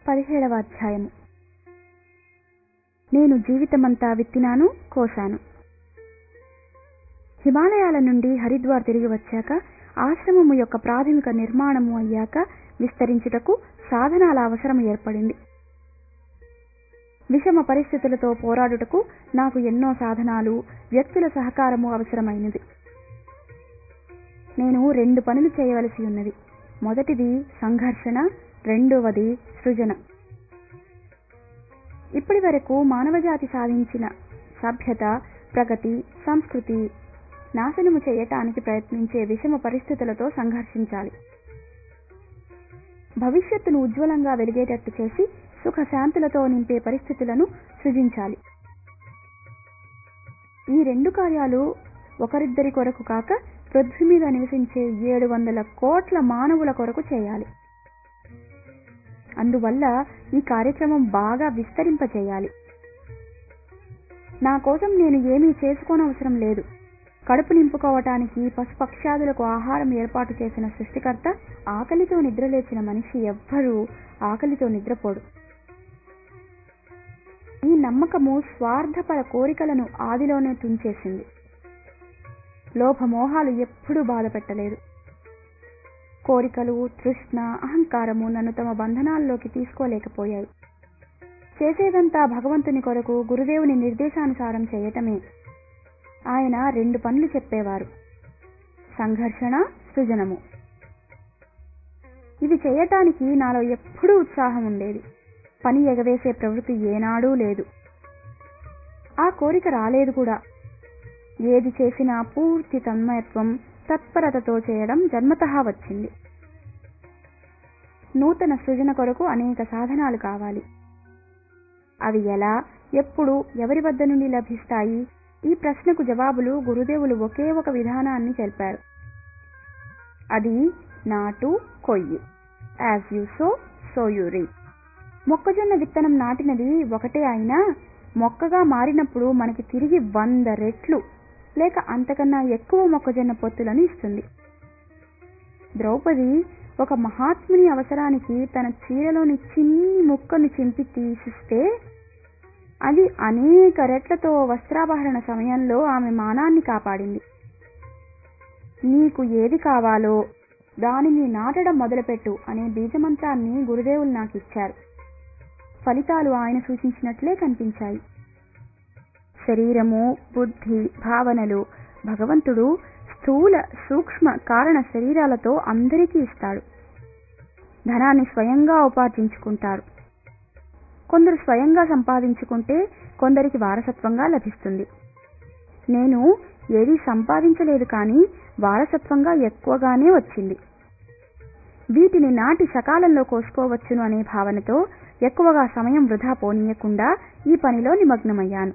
పదిహేడవ అధ్యాయము నేను జీవితమంతా విత్తినాను కోశాను హిమాలయాల నుండి హరిద్వార్ తిరిగి వచ్చాక ఆశ్రమము యొక్క ప్రాథమిక నిర్మాణము అయ్యాక విస్తరించుటకు సాధనాల అవసరం ఏర్పడింది విషమ పరిస్థితులతో పోరాడుటకు నాకు ఎన్నో సాధనాలు వ్యక్తుల సహకారము అవసరమైనది నేను రెండు పనులు చేయవలసి ఉన్నది మొదటిది సంఘర్షణ రెండవది సృజన ఇప్పటి వరకు మానవజాతి సాధించిన సభ్యత ప్రగతి సంస్కృతి నాశనము చేయటానికి ప్రయత్నించే విషమ పరిస్థితులతో సంఘర్షించాలి భవిష్యత్తును ఉజ్వలంగా వెలిగేటట్టు చేసి సుఖశాంతులతో నింపే పరిస్థితులను సృజించాలి ఈ రెండు కార్యాలు ఒకరిద్దరి కొరకు కాక పృథ్వీ మీద నివసించే ఏడు వందల కోట్ల మానవుల కొరకు చేయాలి అందువల్ల ఈ కార్యక్రమం బాగా విస్తరింపచేయాలి నా కోసం నేను ఏమీ చేసుకోనవసరం లేదు కడుపు నింపుకోవటానికి పశుపక్షాదులకు ఆహారం ఏర్పాటు చేసిన సృష్టికర్త ఆకలితో నిద్రలేచిన మనిషి ఎవ్వరూ ఆకలితో నిద్రపోడు ఈ నమ్మకము స్వార్థపర కోరికలను ఆదిలోనే తుంచేసింది లోభమోహాలు ఎప్పుడూ బాధపెట్టలేదు కోరికలు తృష్ణ అహంకారము నన్ను తమ బంధనాల్లోకి తీసుకోలేకపోయాయి చేసేదంతా భగవంతుని కొరకు గురుదేవుని నిర్దేశానుసారం చేయటమే ఆయన రెండు పనులు చెప్పేవారు సంఘర్షణ సృజనము ఇది చేయటానికి నాలో ఎప్పుడూ ఉత్సాహం ఉండేది పని ఎగవేసే ప్రవృత్తి ఏనాడూ లేదు ఆ కోరిక రాలేదు కూడా ఏది చేసినా పూర్తి తన్మయత్వం తత్పరతతో చేయడం జన్మతహా వచ్చింది నూతన సృజన కొరకు అనేక సాధనాలు కావాలి అవి ఎలా ఎప్పుడు ఎవరి వద్ద నుండి లభిస్తాయి ఈ ప్రశ్నకు జవాబులు గురుదేవులు ఒకే ఒక విధానాన్ని తెలిపారు అది నాటు కొయ్యి as you sow so you reap మొక్కజొన్న విత్తనం నాటినది ఒకటే అయినా మొక్కగా మారినప్పుడు మనకి తిరిగి వంద రెట్లు లేక అంతకన్నా ఎక్కువ మొక్కజొన్న పొత్తులను ఇస్తుంది ద్రౌపది ఒక మహాత్ముని అవసరానికి తన చీరలోని చిన్ని ముక్కను చింపి తీసిస్తే అది అనేక రెట్లతో వస్త్రాపహరణ సమయంలో ఆమె మానాన్ని కాపాడింది నీకు ఏది కావాలో దానిని నాటడం మొదలుపెట్టు అనే బీజమంత్రాన్ని గురుదేవులు నాకు ఇచ్చారు ఫలితాలు ఆయన సూచించినట్లే కనిపించాయి శరీరము బుద్ధి భావనలు భగవంతుడు స్థూల సూక్ష్మ కారణ శరీరాలతో అందరికీ ఇస్తాడు ధనాన్ని స్వయంగా ఉపార్జించుకుంటారు కొందరు స్వయంగా సంపాదించుకుంటే కొందరికి వారసత్వంగా లభిస్తుంది నేను ఏదీ సంపాదించలేదు కానీ వారసత్వంగా ఎక్కువగానే వచ్చింది వీటిని నాటి సకాలంలో కోసుకోవచ్చును అనే భావనతో ఎక్కువగా సమయం వృధా పోనీయకుండా ఈ పనిలో నిమగ్నమయ్యాను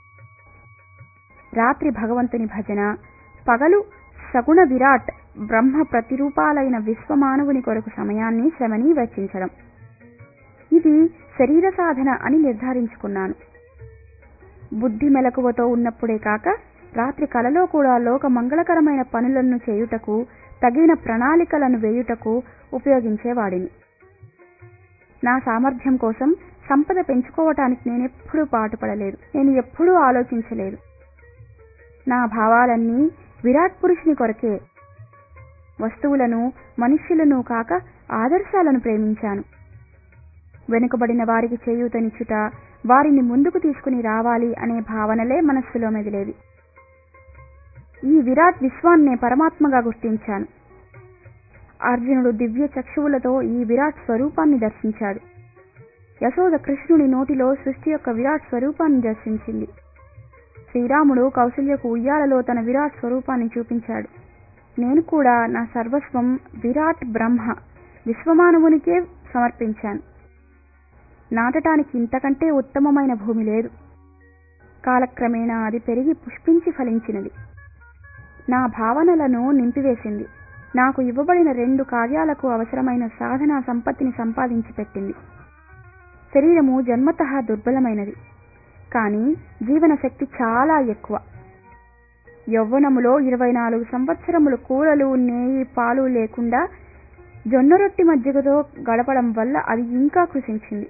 రాత్రి భగవంతుని భజన పగలు సగుణ విరాట్ బ్రహ్మ ప్రతిరూపాలైన విశ్వమానవుని కొరకు సమయాన్ని శ్రమని వెచ్చించడం ఇది శరీర సాధన అని నిర్ధారించుకున్నాను బుద్ధి మెలకువతో ఉన్నప్పుడే కాక రాత్రి కలలో కూడా లోక మంగళకరమైన పనులను చేయుటకు తగిన ప్రణాళికలను వేయుటకు ఉపయోగించేవాడిని నా సామర్థ్యం కోసం సంపద పెంచుకోవటానికి నేనెప్పుడూ పాటుపడలేదు నేను ఎప్పుడూ ఆలోచించలేదు నా భావాలన్నీ విరాట్ పురుషుని కొరకే వస్తువులను మనుష్యులను కాక ఆదర్శాలను ప్రేమించాను వెనుకబడిన వారికి చేయూతనిచ్చుట వారిని ముందుకు తీసుకుని రావాలి అనే భావనలే మనస్సులో మెదిలేవి ఈ విరాట్ విశ్వాన్నే పరమాత్మగా గుర్తించాను అర్జునుడు దివ్య చక్షువులతో ఈ విరాట్ స్వరూపాన్ని దర్శించాడు యశోద కృష్ణుని నోటిలో సృష్టి యొక్క విరాట్ స్వరూపాన్ని దర్శించింది శ్రీరాముడు కౌసల్యకు ఉయ్యాలలో తన విరాట్ స్వరూపాన్ని చూపించాడు నేను కూడా నా సర్వస్వం విరాట్ బ్రహ్మ విశ్వమానవునికే సమర్పించాను నాటటానికి ఇంతకంటే ఉత్తమమైన భూమి లేదు కాలక్రమేణా అది పెరిగి పుష్పించి ఫలించినది నా భావనలను నింపివేసింది నాకు ఇవ్వబడిన రెండు కార్యాలకు అవసరమైన సాధనా సంపత్తిని సంపాదించి పెట్టింది శరీరము జన్మతః దుర్బలమైనది కానీ జీవన శక్తి చాలా ఎక్కువ యవ్వనములో ఇరవై నాలుగు సంవత్సరములు కూరలు నేయి పాలు లేకుండా జొన్న రొట్టి మజ్జిగతో గడపడం వల్ల అది ఇంకా కృషించింది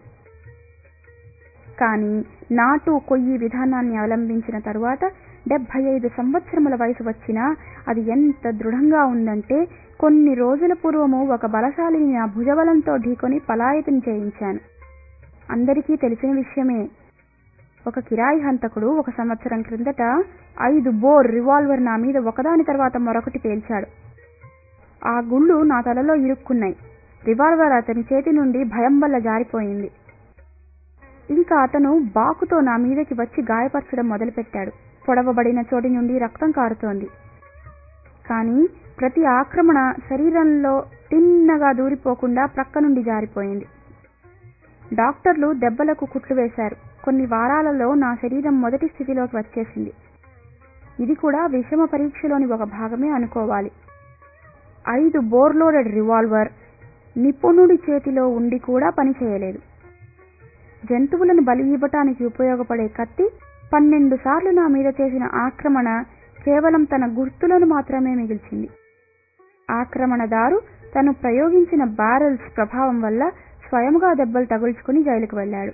కానీ నాటు కొయ్యి విధానాన్ని అవలంబించిన తరువాత డెబ్బై ఐదు సంవత్సరముల వయసు వచ్చినా అది ఎంత దృఢంగా ఉందంటే కొన్ని రోజుల పూర్వము ఒక బలశాలిని నా భుజబలంతో ఢీకొని పలాయతం చేయించాను అందరికీ తెలిసిన విషయమే ఒక కిరాయి హంతకుడు ఒక సంవత్సరం క్రిందట ఐదు బోర్ రివాల్వర్ నా మీద ఒకదాని తర్వాత మరొకటి పేల్చాడు ఆ గుళ్ళు నా తలలో ఇరుక్కున్నాయి రివాల్వర్ అతని చేతి నుండి భయం వల్ల జారిపోయింది ఇంకా అతను బాకుతో నా మీదకి వచ్చి గాయపరచడం మొదలుపెట్టాడు పొడవబడిన చోటి నుండి రక్తం కారుతోంది కానీ ప్రతి ఆక్రమణ శరీరంలో తిన్నగా దూరిపోకుండా ప్రక్క నుండి జారిపోయింది డాక్టర్లు దెబ్బలకు కుట్లు వేశారు కొన్ని వారాలలో నా శరీరం మొదటి స్థితిలోకి వచ్చేసింది ఇది కూడా విషమ పరీక్షలోని ఒక భాగమే అనుకోవాలి ఐదు బోర్లోడెడ్ రివాల్వర్ నిపుణుడి చేతిలో ఉండి కూడా పనిచేయలేదు జంతువులను బలి ఇవ్వటానికి ఉపయోగపడే కత్తి పన్నెండు సార్లు నా మీద చేసిన ఆక్రమణ కేవలం తన గుర్తులను మాత్రమే మిగిల్చింది ఆక్రమణదారు తను ప్రయోగించిన బ్యారెల్స్ ప్రభావం వల్ల స్వయముగా దెబ్బలు తగుల్చుకుని జైలుకు వెళ్ళాడు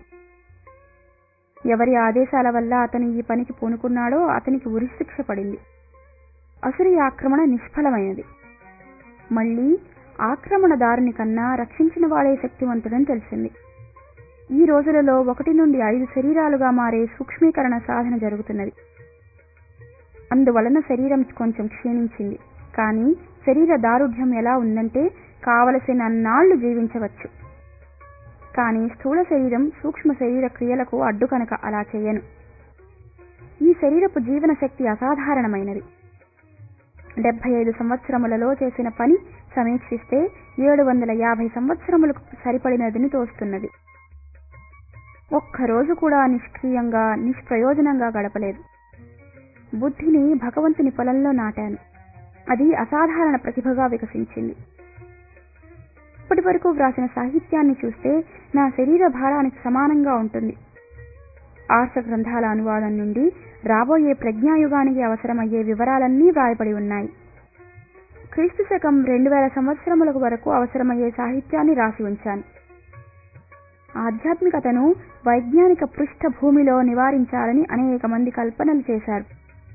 ఎవరి ఆదేశాల వల్ల అతను ఈ పనికి పూనుకున్నాడో అతనికి ఉరిశిక్ష పడింది అసలు ఈ ఆక్రమణ నిష్ఫలమైనది మళ్ళీ ఆక్రమణదారుని కన్నా రక్షించిన వాడే శక్తివంతుడని తెలిసింది ఈ రోజులలో ఒకటి నుండి ఐదు శరీరాలుగా మారే సూక్ష్మీకరణ సాధన జరుగుతున్నది అందువలన శరీరం కొంచెం క్షీణించింది కానీ శరీర దారుఢ్యం ఎలా ఉందంటే కావలసిన నాళ్లు జీవించవచ్చు కానీ స్థూల శరీరం సూక్ష్మ శరీర క్రియలకు అడ్డు కనుక అలా చేయను ఈ శరీరపు జీవన శక్తి అసాధారణమైనది డెబ్బై ఐదు సంవత్సరములలో చేసిన పని సమీక్షిస్తే ఏడు వందల యాభై సంవత్సరములకు సరిపడినదని తోస్తున్నది ఒక్కరోజు కూడా నిష్క్రియంగా నిష్ప్రయోజనంగా గడపలేదు బుద్ధిని భగవంతుని పొలంలో నాటాను అది అసాధారణ ప్రతిభగా వికసించింది ఇప్పటి వరకు వ్రాసిన సాహిత్యాన్ని చూస్తే నా శరీర భారానికి సమానంగా ఉంటుంది ఆర్ష గ్రంథాల అనువాదం నుండి రాబోయే ప్రజ్ఞాయుగానికి అవసరమయ్యే వివరాలన్నీ వ్రాయబడి ఉన్నాయి క్రీస్తు శకం రెండు వేల సంవత్సరములకు వరకు అవసరమయ్యే సాహిత్యాన్ని రాసి ఉంచాను ఆధ్యాత్మికతను వైజ్ఞానిక పృష్ఠభూమిలో నివారించాలని అనేక మంది కల్పనలు చేశారు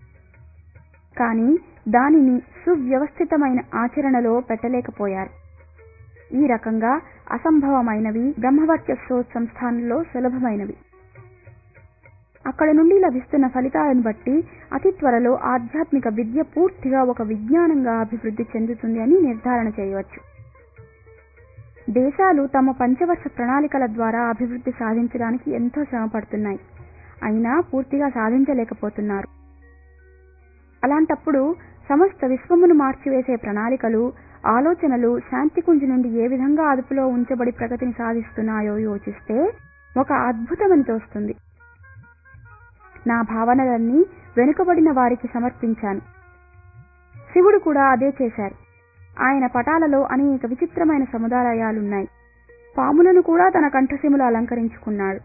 కానీ దానిని సువ్యవస్థితమైన ఆచరణలో పెట్టలేకపోయారు ఈ రకంగా అసంభవమైనవి బ్రహ్మవర్చస్సు సంస్థానంలో సులభమైనవి అక్కడ నుండి లభిస్తున్న ఫలితాలను బట్టి అతి త్వరలో ఆధ్యాత్మిక విద్య పూర్తిగా ఒక విజ్ఞానంగా అభివృద్ధి చెందుతుంది అని నిర్ధారణ చేయవచ్చు దేశాలు తమ పంచవర్ష ప్రణాళికల ద్వారా అభివృద్ధి సాధించడానికి ఎంతో శ్రమపడుతున్నాయి అయినా పూర్తిగా సాధించలేకపోతున్నారు అలాంటప్పుడు సమస్త విశ్వమును మార్చివేసే ప్రణాళికలు ఆలోచనలు శాంతికుంజు నుండి ఏ విధంగా అదుపులో ఉంచబడి ప్రగతిని సాధిస్తున్నాయో యోచిస్తే ఒక అద్భుతమని తోస్తుంది నా భావనలన్నీ వెనుకబడిన వారికి సమర్పించాను శివుడు కూడా అదే చేశారు ఆయన పటాలలో అనేక విచిత్రమైన సముదాయాలున్నాయి పాములను కూడా తన కంఠసిములు అలంకరించుకున్నాడు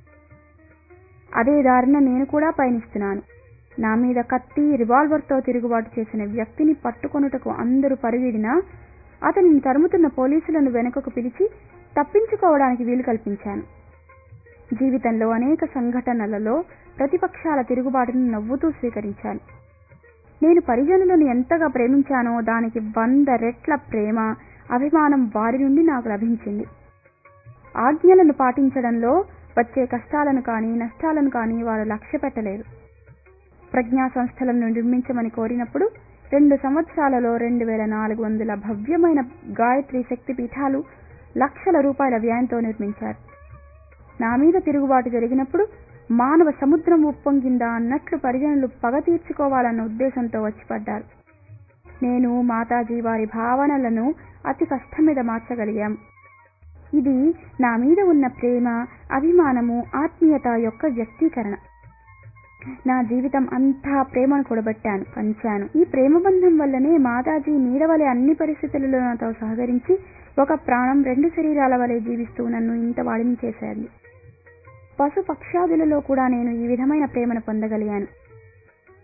అదే దారిన నేను కూడా పయనిస్తున్నాను నా మీద కత్తి రివాల్వర్తో తిరుగుబాటు చేసిన వ్యక్తిని పట్టుకొనుటకు అందరూ పరిగెడినా అతనిని తరుముతున్న పోలీసులను వెనుకకు పిలిచి తప్పించుకోవడానికి వీలు కల్పించాను జీవితంలో అనేక సంఘటనలలో ప్రతిపక్షాల తిరుగుబాటును నవ్వుతూ స్వీకరించాను నేను పరిజనులను ఎంతగా ప్రేమించానో దానికి వంద రెట్ల ప్రేమ అభిమానం వారి నుండి నాకు లభించింది ఆజ్ఞలను పాటించడంలో వచ్చే కష్టాలను కానీ నష్టాలను కానీ వారు లక్ష్య పెట్టలేదు ప్రజ్ఞా సంస్థలను నిర్మించమని కోరినప్పుడు రెండు సంవత్సరాలలో రెండు వేల నాలుగు వందల భవ్యమైన గాయత్రి శక్తి పీఠాలు లక్షల రూపాయల వ్యయంతో నిర్మించారు నా మీద తిరుగుబాటు జరిగినప్పుడు మానవ సముద్రం ఉప్పొంగిందా అన్నట్లు పరిజనులు పగ తీర్చుకోవాలన్న ఉద్దేశంతో వచ్చిపడ్డారు నేను మాతాజీ వారి భావనలను అతి కష్టం మీద మార్చగలిగాం ఇది నా మీద ఉన్న ప్రేమ అభిమానము ఆత్మీయత యొక్క వ్యక్తీకరణ నా జీవితం అంతా ప్రేమను కూడబెట్టాను పంచాను ఈ ప్రేమ బంధం వల్లనే మాతాజీ నీడవలే అన్ని పరిస్థితులలో నాతో సహకరించి ఒక ప్రాణం రెండు శరీరాల వలె జీవిస్తూ నన్ను ఇంత వాడిని చేశారు పశు పక్షాదులలో కూడా నేను ఈ విధమైన ప్రేమను పొందగలిగాను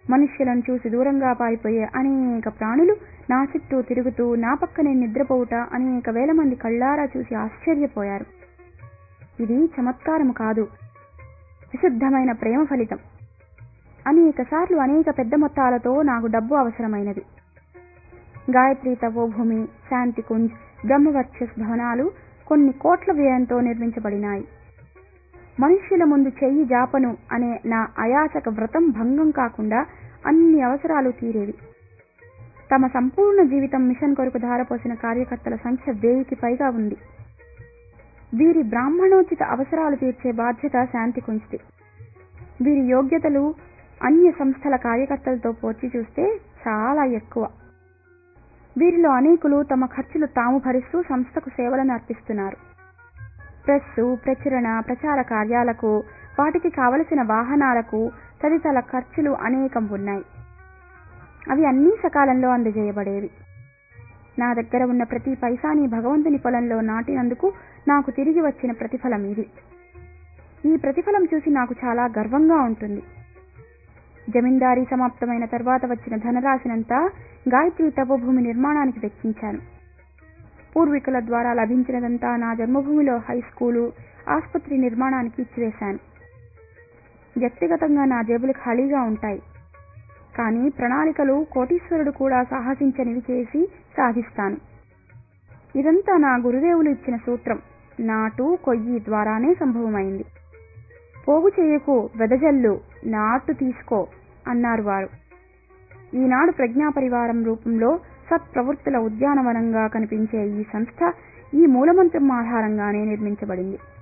మనుష్యులను చూసి దూరంగా పారిపోయే అనేక ప్రాణులు నా చుట్టూ తిరుగుతూ నా పక్కనే నిద్రపోవుట అనేక వేల మంది కళ్ళారా చూసి ఆశ్చర్యపోయారు ఇది చమత్కారము కాదు విశుద్ధమైన ప్రేమ ఫలితం అనేక సార్లు అనేక పెద్ద మొత్తాలతో నాకు డబ్బు అవసరమైనది గాయత్రి తపోభూమి శాంతి కుంజ్ బ్రహ్మవర్చస్ భవనాలు కొన్ని కోట్ల వ్యయంతో నిర్మించబడినాయి మనుష్యుల ముందు చెయ్యి జాపను అనే నా అయాచక వ్రతం భంగం కాకుండా అన్ని అవసరాలు తీరేవి తమ సంపూర్ణ జీవితం మిషన్ కొరకు ధారపోసిన కార్యకర్తల సంఖ్య వెయ్యికి పైగా ఉంది వీరి బ్రాహ్మణోచిత అవసరాలు తీర్చే బాధ్యత శాంతి కుంచిది వీరి యోగ్యతలు అన్య సంస్థల కార్యకర్తలతో పోల్చి చూస్తే చాలా ఎక్కువ వీరిలో అనేకులు తమ ఖర్చులు తాము భరిస్తూ సంస్థకు సేవలను అర్పిస్తున్నారు ప్రెస్సు ప్రచురణ ప్రచార కార్యాలకు వాటికి కావలసిన వాహనాలకు తదితర ఖర్చులు అనేకం ఉన్నాయి అవి అన్నీ సకాలంలో అందజేయబడేవి నా దగ్గర ఉన్న ప్రతి పైసాని భగవంతుని పొలంలో నాటినందుకు నాకు తిరిగి వచ్చిన ప్రతిఫలం ఇది ఈ ప్రతిఫలం చూసి నాకు చాలా గర్వంగా ఉంటుంది జమీందారీ సమాప్తమైన తర్వాత వచ్చిన ధనరాశినంతా గాయత్రి తపోభూమి నిర్మాణానికి వెచ్చించాను పూర్వీకుల ద్వారా లభించినదంతా నా జన్మభూమిలో హై స్కూలు ఆసుపత్రి నిర్మాణానికి ఇచ్చివేశాను వ్యక్తిగతంగా నా జేబులు ఖాళీగా ఉంటాయి కానీ ప్రణాళికలు కోటీశ్వరుడు కూడా సాహసించనివి చేసి సాధిస్తాను ఇదంతా నా గురుదేవులు ఇచ్చిన సూత్రం నాటు కొయ్యి ద్వారానే సంభవమైంది పోగు చేయకు వెదజల్లు నాటు తీసుకో అన్నారు వారు ఈనాడు ప్రజ్ఞా పరివారం రూపంలో సత్ప్రవృత్తుల ఉద్యానవనంగా కనిపించే ఈ సంస్థ ఈ మూలమంత్రం ఆధారంగానే నిర్మించబడింది